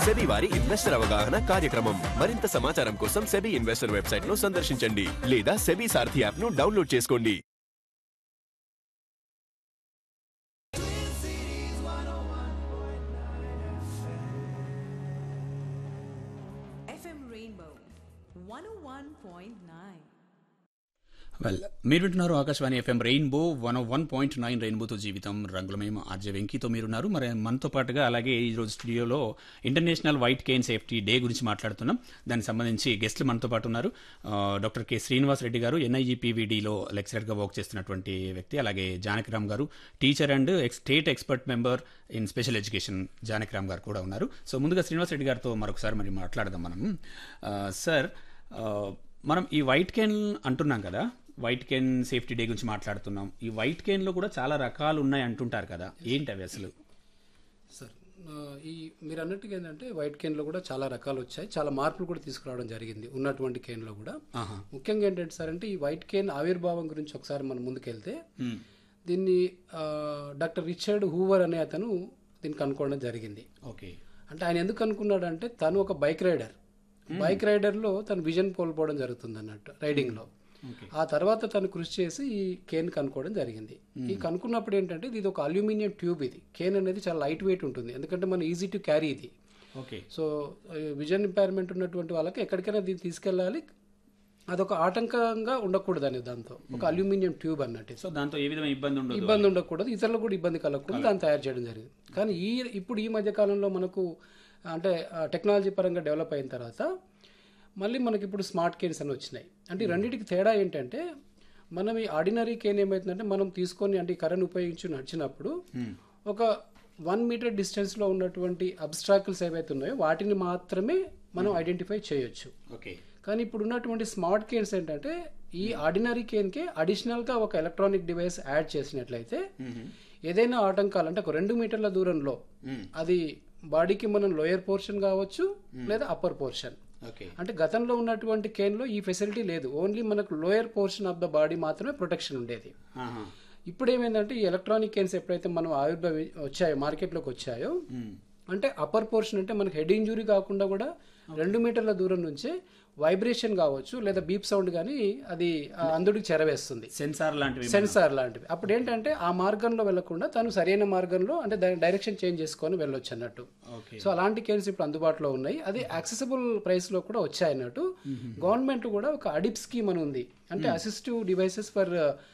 SEBI వారి investor అవగాహన కార్యక్రమం మరింత సమాచారం కోసం సెబీ ఇన్వెస్టర్ వెబ్సైట్ ను సందర్శించండి లేదా సెబీ సారథి యాప్ ను డౌన్లోడ్ చేసుకోండి FM Rainbow 101.9. వెల్ మీరు వింటున్నారు Akashvani FM rainbow one one point nine రెయిన్బోతో జీవితం రంగులమేమ ఆర్జే వెంకీతో మీరున్నారు మరి మనతో పాటుగా అలాగే ఈ రోజు స్టూడియోలో international white cane safety day గురించి మాట్లాడుతున్నాం దానికి సంబంధించి గెస్ట్లు మనతో పాటు ఉన్నారు ఆ, డాక్టర్ కె శ్రీనివాస్ రెడ్డి గారు ఎన్ఐఈపీవీడీలో లెక్చరర్గా వర్క్ చేస్తున్నటువంటి వ్యక్తి అలాగే జానకిరామ్ గారు teacher and ex state expert member in special education Janakiram గారు కూడా ఉన్నారు సో ముందుగా శ్రీనివాస్ రెడ్డి గారితో మరొకసారి మరి మాట్లాడదాం మనం ఆ, సార్ ఆ, మనం ఈ వైట్ కేన్ అంటున్నాం కదా వైట్ కేన్ సేఫ్టీ డే గురించి మాట్లాడుతున్నాం ఈ వైట్ కేన్లో కూడా చాలా రకాలు ఉన్నాయి అంటుంటారు కదా ఏంటి అవి అసలు సార్ ఆ, ఈ మీరు అన్నట్టుగా ఏంటంటే వైట్ కేన్లో కూడా చాలా రకాలు వచ్చాయి చాలా మార్పులు కూడా తీసుకురావడం జరిగింది ఉన్నటువంటి కేన్లో కూడా ఆహా. ముఖ్యంగా ఏంటంటే సార్ అంటే ఈ వైట్ కేన్ ఆవిర్భావం గురించి ఒకసారి మనం ముందుకెళ్తే మ్మ్. దీన్ని ఆ, డాక్టర్ రిచర్డ్ హూవర్ అనే అతను దీన్ని కనుక్కోవడం జరిగింది ఓకే అంటే ఆయన ఎందుకు అనుకున్నాడంటే తను ఒక బైక్ రైడర్ బైక్ రైడర్లో తను విజన్ కోల్పోవడం జరుగుతుంది అన్నట్టు రైడింగ్లో ఓకే ఆ తర్వాత తను కృషి చేసి ఈ కేన్ కనుక్కోవడం జరిగింది ఈ కనుక్కున్నప్పుడు ఏంటంటే ఇది ఒక అల్యూమినియం ట్యూబ్ ఇది కేన్ అనేది చాలా లైట్ వెయిట్ ఉంటుంది ఎందుకంటే మనం ఈజీ టు క్యారీ ఇది ఓకే సో విజన్ ఇంపైర్మెంట్ ఉన్నటువంటి వాళ్ళకి ఎక్కడికైనా దీన్ని తీసుకెళ్ళాలి అదొక ఆటంకంగా ఉండకూడదు అనేది దాంతో ఒక అల్యూమినియం ట్యూబ్ అన్నట్టు ఇది. సో దాంతో ఏ విధమైన ఇబ్బంది ఉండదు ఇబ్బంది ఉండకూడదు ఇతరులకు కూడా ఇబ్బంది కలగకూడదు దాన్ని తయారు చేయడం జరిగింది కానీ ఈ ఇప్పుడు ఈ మధ్య కాలంలో మనకు అంటే ఆ, టెక్నాలజీ పరంగా డెవలప్ అయిన తర్వాత మళ్ళీ మనకి ఇప్పుడు స్మార్ట్ కేన్స్ అని వచ్చినాయి అంటే ఈ రెండింటికి తేడా ఏంటంటే మనం ఈ ఆర్డినరీ కేన్ ఏమవుతుందంటే మనం తీసుకొని అంటే ఈ కరెంట్ ఉపయోగించి నడిచినప్పుడు ఒక వన్ మీటర్ డిస్టెన్స్లో ఉన్నటువంటి అబ్స్ట్రాకిల్స్ ఏవైతే ఉన్నాయో వాటిని మాత్రమే మనం ఐడెంటిఫై చేయొచ్చు ఓకే కానీ ఇప్పుడు ఉన్నటువంటి స్మార్ట్ కేన్స్ ఏంటంటే ఈ ఆర్డినరీ కేన్కే అడిషనల్గా ఒక ఎలక్ట్రానిక్ డివైస్ యాడ్ చేసినట్లయితే ఏదైనా ఆటంకాలు అంటే ఒక రెండు మీటర్ల దూరంలో అది బాడీకి మనం లోయర్ పోర్షన్ కావచ్చు లేదా అప్పర్ పోర్షన్ ఓకే అంటే గతంలో ఉన్నటువంటి కేన్లో ఈ ఫెసిలిటీ లేదు ఓన్లీ మనకు lower portion of the body మాత్రమే ప్రొటెక్షన్ ఉండేది ఆహా. ఇప్పుడు ఏమైందంటే ఈ ఎలక్ట్రానిక్ కేన్స్ ఎప్పుడైతే మనం ఆవిర్భవి వచ్చాయో మార్కెట్లోకి వచ్చాయో మ్మ్. అంటే అప్పర్ పోర్షన్ అంటే మనకి హెడ్ ఇంజురీ కాకుండా కూడా రెండు మీటర్ల దూరం నుంచే వైబ్రేషన్ కావచ్చు లేదా బీప్ సౌండ్ కానీ అది ఆ అందుడికి చెరవేస్తుంది సెన్సార్ లాంటివి సెన్సార్ లాంటివి అప్పుడు ఏంటంటే ఆ మార్గంలో వెళ్లకుండా తను సరైన మార్గంలో అంటే దాని డైరెక్షన్ చేంజ్ చేసుకొని వెళ్ళొచ్చు అన్నట్టు ఓకే సో అలాంటి కేన్స్ ఇప్పుడు అందుబాటులో ఉన్నాయి అది యాక్సెసిబుల్ ప్రైస్ లో కూడా వచ్చాయి అన్నట్టు గవర్నమెంట్ కూడా ఒక అడిప్ స్కీమ్ అని ఉంది అంటే అసిస్టివ్ డివైసెస్ ఫర్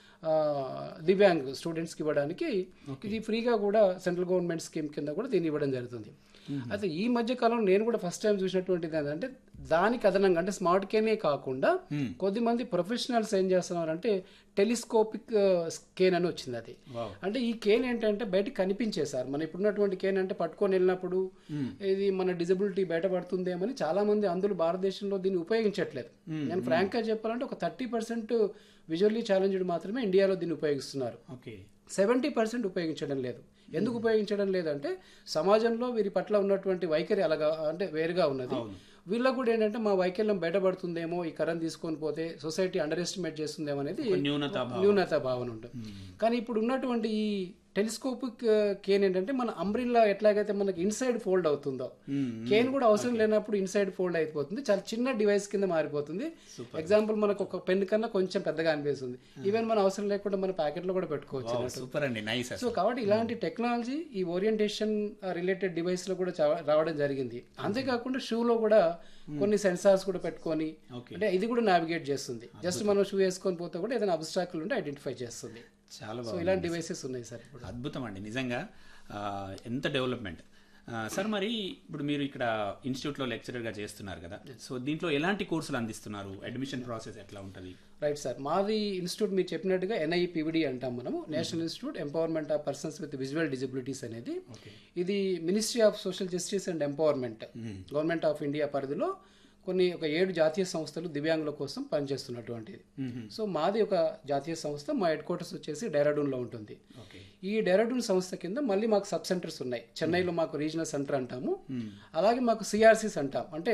దివ్యాంగ్ స్టూడెంట్స్కి ఇవ్వడానికి ఇది ఫ్రీగా కూడా సెంట్రల్ గవర్నమెంట్ స్కీమ్ కింద కూడా దీన్ని ఇవ్వడం జరుగుతుంది అయితే ఈ మధ్య కాలంలో నేను కూడా ఫస్ట్ టైం చూసినటువంటిది ఏంటంటే దానికి అదనంగా అంటే స్మార్ట్ కేనే కాకుండా కొద్దిమంది ప్రొఫెషనల్స్ ఏం చేస్తున్నారంటే టెలిస్కోపిక్ కేన్ అని వచ్చింది అది Wow. అంటే ఈ కేన్ ఏంటంటే బయటకు కనిపించేశారు మన ఇప్పుడున్నటువంటి కేన్ అంటే పట్టుకొని వెళ్ళినప్పుడు ఇది మన డిజబిలిటీ బయటపడుతుందేమని చాలా మంది అందులో భారతదేశంలో దీన్ని ఉపయోగించట్లేదు నేను ఫ్రాంక్ గా చెప్పాలంటే ఒక థర్టీ పర్సెంట్ విజువల్లీ ఛాలెంజ్డ్ మాత్రమే ఇండియాలో దీన్ని ఉపయోగిస్తున్నారు ఓకే సెవెంటీ పర్సెంట్ ఉపయోగించడం లేదు ఎందుకు ఉపయోగించడం లేదంటే సమాజంలో వీరి పట్ల ఉన్నటువంటి వైఖరి అలాగా అంటే వేరుగా ఉన్నది వీళ్ళకు కూడా ఏంటంటే మా వైకల్యం బయటపడుతుందేమో ఈ కరెంట్ తీసుకొని పోతే సొసైటీ అండర్ ఎస్టిమేట్ చేస్తుందేమో అనేది న్యూనత న్యూనత భావన ఉంటుంది కానీ ఇప్పుడు ఉన్నటువంటి ఈ టెలిస్కోపిక్ కేన్ ఏంటంటే మన అంబ్రిల్లా ఎట్లాగైతే మనకి ఇన్సైడ్ ఫోల్డ్ అవుతుందో కేన్ కూడా అవసరం లేనప్పుడు ఇన్సైడ్ ఫోల్డ్ అయిపోతుంది చాలా చిన్న డివైస్ కింద మారిపోతుంది ఎగ్జాంపుల్ మనకు ఒక పెన్ కన్నా కొంచెం పెద్దగా అనిపిస్తుంది ఈవెన్ మన అవసరం లేకుండా మన ప్యాకెట్ లో కూడా పెట్టుకోవచ్చు సూపర్ అండి నైస్ సో కాబట్టి ఇలాంటి టెక్నాలజీ ఈ ఓరియంటేషన్ రిలేటెడ్ డివైస్ లో కూడా చా- రావడం జరిగింది అంతేకాకుండా షూలో కూడా కొన్ని సెన్సార్స్ కూడా పెట్టుకొని అంటే ఇది కూడా నావిగేట్ చేస్తుంది జస్ట్ మనం షూ వేసుకొని పోతే కూడా ఏదైనా అబ్స్ట్రాక్ల్ ఉంటే ఐడెంటిఫై చేస్తుంది చాలా సో బాగుంది ఇలాంటి డివైసెస్ ఉన్నాయి సార్ ఇప్పుడు అద్భుతం అండి నిజంగా ఆ, ఎంత డెవలప్మెంట్ ఆ, సార్ మరి ఇప్పుడు మీరు ఇక్కడ ఇన్స్టిట్యూట్లో లెక్చరర్గా చేస్తున్నారు కదా సో దీంట్లో ఎలాంటి కోర్సులు అందిస్తున్నారు అడ్మిషన్ ప్రాసెస్ ఎట్లా ఉంటుంది రైట్ సార్ మాది ఇన్స్టిట్యూట్ మీరు చెప్పినట్టుగా ఎన్ఐపివిడి అంటాం మనము national institute empowerment of persons with visual disabilities అనేది ఇది ministry of social justice and empowerment government of India పరిధిలో కొన్ని ఒక ఏడు జాతీయ సంస్థలు దివ్యాంగుల కోసం పనిచేస్తున్నటువంటిది సో మాది ఒక జాతీయ సంస్థ మా హెడ్ క్వార్టర్స్ వచ్చేసి డెహ్రాడూన్లో ఉంటుంది ఓకే ఈ డెహ్రాడూన్ సంస్థ కింద మళ్ళీ మాకు సబ్ సెంటర్స్ ఉన్నాయి చెన్నైలో మాకు రీజనల్ సెంటర్ అంటాము అలాగే మాకు సిఆర్సీస్ అంటాం అంటే